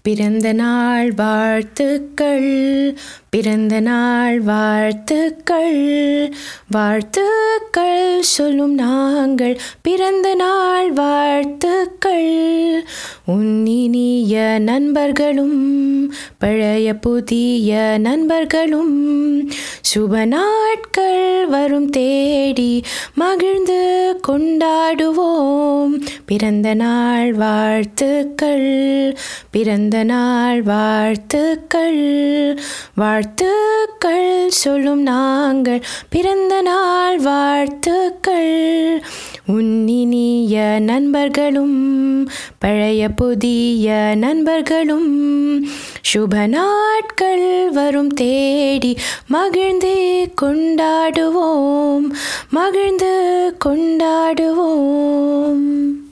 பிறந்த நாள் வாழ்த்துக்கள் பிறந்த நாள் வாழ்த்துக்கள் வாழ்த்துக்கள் சொல்லும் நாங்கள் பிறந்த நாள் வாழ்த்துக்கள் உன்னினிய நண்பர்களும் பழைய புதிய நண்பர்களும் சுப நாட்கள் வரும் தேடி மகிழ்ந்து கொண்டாடுவோம் பிறந்த நாள் வாழ்த்துக்கள் பிறந்த நாள் வாழ்த்துக்கள் வாழ்த்துக்கள் சொல்லும் நாங்கள் பிறந்த நாள் வாழ்த்துக்கள் உன்னினிய நண்பர்களும் பழைய புதிய நண்பர்களும் சுப நாட்கள் வரும் தேடி மகிழ்ந்தே கொண்டாடுவோம் மகிழ்ந்து கொண்டாடுவோம்